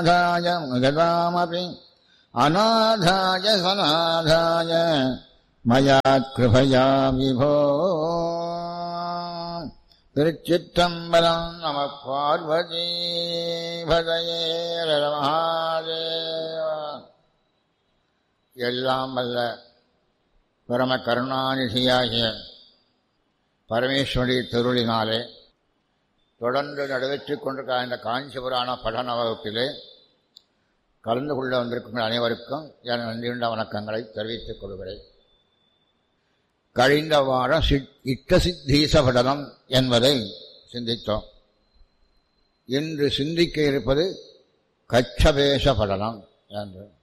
அநாதாய மகதாமபி அநாதாய சநாதாய மயா கிருபயா விபோ திருச்சிற்றம்பலம் நம பார்வதி பதையே மகாதேவா எல்லாம் வல்ல பரம கருணாநிதியாகிய பரமேஸ்வரி திருளினாலே தொடர்ந்து நடைபெற்றுக் கொண்டிருக்க இந்த காஞ்சிபுராண படன வகுப்பிலே கலந்து கொள்ள வந்திருக்கும் அனைவருக்கும் என் நன்றியுண்ட வணக்கங்களை தெரிவித்துக் கொள்கிறேன் கழிந்த வாரம் இட்ட சித்தீச படலம் என்பதை சிந்தித்தோம் இன்று சிந்திக்க இருப்பது கச்சபேச படலம் என்று